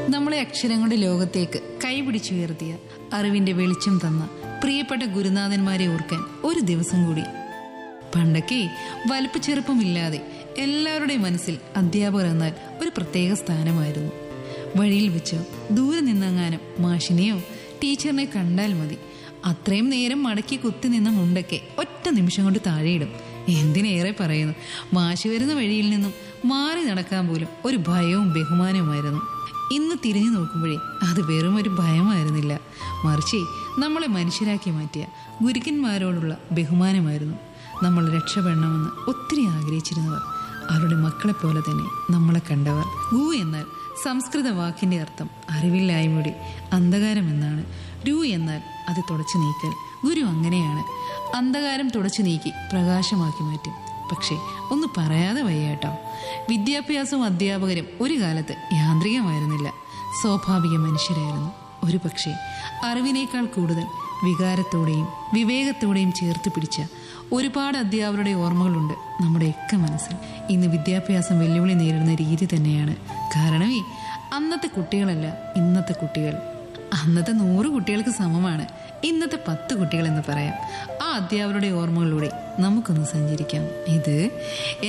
നമ്മളെ അക്ഷരങ്ങളുടെ ലോകത്തേക്ക് കൈപിടിച്ചുയർത്തിയ അറിവിന്റെ വെളിച്ചം തന്ന പ്രിയപ്പെട്ട ഗുരുനാഥന്മാരെ ഓർക്കാൻ ഒരു ദിവസം കൂടി പണ്ടൊക്കെ വലുപ്പ ചെറുപ്പമില്ലാതെ എല്ലാവരുടെയും മനസ്സിൽ അധ്യാപകർ എന്നാൽ ഒരു പ്രത്യേക സ്ഥാനമായിരുന്നു വഴിയിൽ വെച്ചോ ദൂരെ നിന്നെങ്ങാനും മാഷിനെയോ ടീച്ചറിനെ കണ്ടാൽ മതി അത്രയും നേരം മടക്കി കുത്തി നിന്ന മുണ്ടൊക്കെ ഒറ്റ നിമിഷം കൊണ്ട് താഴെയിടും എന്തിനേറെ പറയുന്നു മാഷ് വരുന്ന വഴിയിൽ നിന്നും മാറി നടക്കാൻ പോലും ഒരു ഭയവും ബഹുമാനവുമായിരുന്നു ഇന്ന് തിരിഞ്ഞു നോക്കുമ്പോഴേ അത് വെറും ഒരു ഭയമായിരുന്നില്ല മറിച്ച് നമ്മളെ മനുഷ്യരാക്കി മാറ്റിയ ഗുരുക്കന്മാരോടുള്ള ബഹുമാനമായിരുന്നു നമ്മൾ രക്ഷപ്പെടണമെന്ന് ഒത്തിരി ആഗ്രഹിച്ചിരുന്നവർ അവരുടെ മക്കളെ പോലെ തന്നെ നമ്മളെ കണ്ടവർ ഗു എന്നാൽ സംസ്കൃത വാക്കിന്റെ അർത്ഥം അറിവില്ലായ്മയുടെ അന്ധകാരം എന്നാണ് രു എന്നാൽ അത് തുടച്ചു നീക്കൽ ഗുരു അങ്ങനെയാണ് അന്ധകാരം തുടച്ചു നീക്കി പ്രകാശമാക്കി മാറ്റും പക്ഷേ ഒന്ന് പറയാതെ വയ്യാട്ടോ വിദ്യാഭ്യാസവും അധ്യാപകരും ഒരു കാലത്ത് യാന്ത്രികമായിരുന്നില്ല സ്വാഭാവിക മനുഷ്യരായിരുന്നു ഒരു പക്ഷേ അറിവിനേക്കാൾ കൂടുതൽ വികാരത്തോടെയും വിവേകത്തോടെയും ചേർത്ത് പിടിച്ച ഒരുപാട് അധ്യാപകരുടെ ഓർമ്മകളുണ്ട് നമ്മുടെയൊക്കെ മനസ്സിൽ ഇന്ന് വിദ്യാഭ്യാസം വെല്ലുവിളി നേരിടുന്ന രീതി തന്നെയാണ് കാരണമേ അന്നത്തെ കുട്ടികളല്ല ഇന്നത്തെ കുട്ടികൾ അന്നത്തെ നൂറ് കുട്ടികൾക്ക് സമമാണ് ഇന്നത്തെ പത്ത് കുട്ടികൾ എന്ന് പറയാം ആ അധ്യാപകരുടെ ഓർമ്മകളിലൂടെ നമുക്കൊന്ന് സഞ്ചരിക്കാം ഇത്